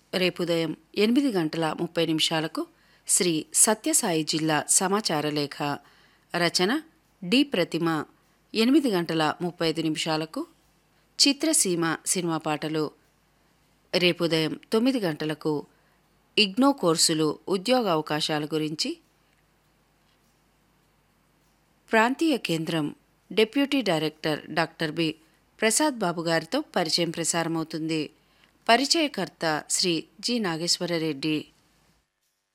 రేపు ఉదయం ఎనిమిది గంటల ముప్పై నిమిషాలకు శ్రీ సత్యసాయి జిల్లా సమాచార లేఖ రచన డి ప్రతిమ ఎనిమిది గంటల ముప్పై ఐదు నిమిషాలకు చిత్రసీమ సినిమా పాటలు రేపు ఉదయం తొమ్మిది గంటలకు ఇగ్నో కోర్సులు ఉద్యోగ అవకాశాల గురించి ప్రాంతీయ కేంద్రం deputy director doctor B Prasad Babu గారితో పరిచయం ప్రసారమవుతుంది పరిచయకర్త శ్రీ జి నాగేశ్వరరెడ్డి